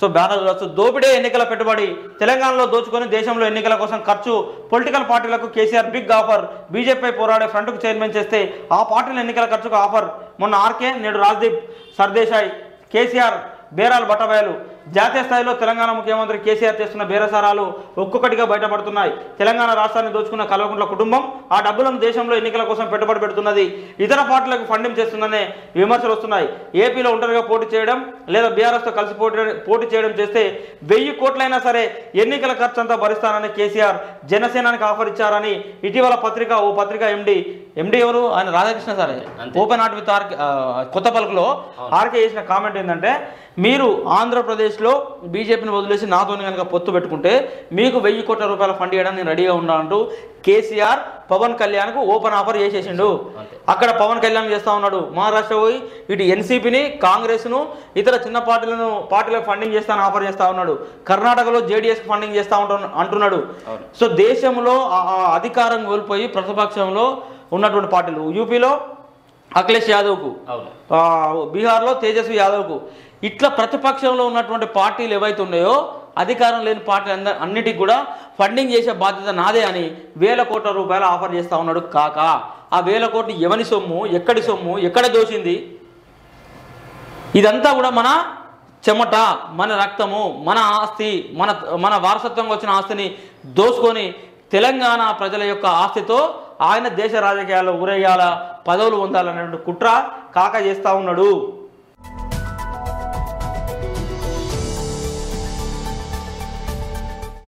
So banner చూడొచ్చు దోపిడే ఎన్నికల పెట్టుబడి తెలంగాణలో దోచుకొని దేశంలో ఎన్నికల కోసం ఖర్చు పొలిటికల్ పార్టీలకు కేసీఆర్ బిగ్ ఆఫర్ బీజేపీ పోరాడే ఫ్రంట్కు చైర్మన్ చేస్తే ఆ పార్టీల ఎన్నికల ఖర్చుకు ఆఫర్ మొన్న ఆర్కే నేడు రాజ్దీప్ సర్దేశాయ్ కేసీఆర్ బేరాలు బట్టబయలు జాతీయ స్థాయిలో తెలంగాణ ముఖ్యమంత్రి కేసీఆర్ చేస్తున్న బేరసారాలు ఒక్కొక్కటిగా బయటపడుతున్నాయి తెలంగాణ రాష్ట్రాన్ని దోచుకున్న కల్వకుంట్ల కుటుంబం ఆ డబ్బులను దేశంలో ఎన్నికల కోసం పెట్టుబడి పెడుతున్నది ఇతర పార్టీలకు ఫండింగ్ చేస్తుందనే విమర్శలు వస్తున్నాయి ఏపీలో ఒంటరిగా పోటీ చేయడం లేదా బీఆర్ఎస్తో కలిసి పోటీ పోటీ చేయడం చేస్తే వెయ్యి కోట్లైనా సరే ఎన్నికల ఖర్చు అంతా భరిస్తానని కేసీఆర్ జనసేనానికి ఆఫర్ ఇచ్చారని ఇటీవల పత్రిక ఓ పత్రిక ఎండి ఎండి ఎవరు ఆయన రాధాకృష్ణ సారే అంతే. ఓపెన్ ఆర్ట్ విత్ ఆర్కే ఆ, కొత్త పలుకులో ఆర్కే చేసిన కామెంట్ ఏంటంటే మీరు ఆంధ్రప్రదేశ్లో బీజేపీని వదిలేసి నాతో కనుక పొత్తు పెట్టుకుంటే మీకు వెయ్యి కోట్ల రూపాయల ఫండ్ ఇవ్వడానికి నేను రెడీగా ఉన్నా అంటూ కేసీఆర్ పవన్ కళ్యాణ్కు ఓపెన్ ఆఫర్ చేసేసిండు అంతే. అక్కడ పవన్ కళ్యాణ్ చేస్తా ఉన్నాడు మహారాష్ట్ర పోయి ఇటు ఎన్సీపీని కాంగ్రెస్ను ఇతర చిన్న పార్టీలను పార్టీలకు ఫండింగ్ చేస్తాను ఆఫర్ చేస్తా ఉన్నాడు కర్ణాటకలో జేడీఎస్ ఫండింగ్ చేస్తా ఉంటా అంటున్నాడు అవును. సో దేశంలో ఆ- ఆ అధికారం కోల్పోయి ప్రతిపక్షంలో ఉన్నటువంటి పార్టీలు యూపీలో అఖిలేష్ యాదవ్కు అవును ఆ, బీహార్లో తేజస్వి యాదవ్కు ఇట్లా ప్రతిపక్షంలో ఉన్నటువంటి పార్టీలు ఏవైతే ఉన్నాయో అధికారం లేని పార్టీ అంద అన్నిటికి కూడా ఫండింగ్ చేసే బాధ్యత నాదే అని వేల కోట్ల రూపాయలు ఆఫర్ చేస్తా ఉన్నాడు కాక ఆ వేల కోట్లు ఎవని సొమ్ము ఎక్కడి సొమ్ము ఎక్కడ దోసింది ఇదంతా కూడా మన చెమట మన రక్తము మన ఆస్తి మన మన వారసత్వంగా వచ్చిన ఆస్తిని దోసుకొని తెలంగాణ ప్రజల యొక్క ఆస్తితో ఆయన దేశ రాజకీయాల్లో ఊరేగాల పదవులు పొందాలనేటువంటి కుట్ర కాక చేస్తా ఉన్నాడు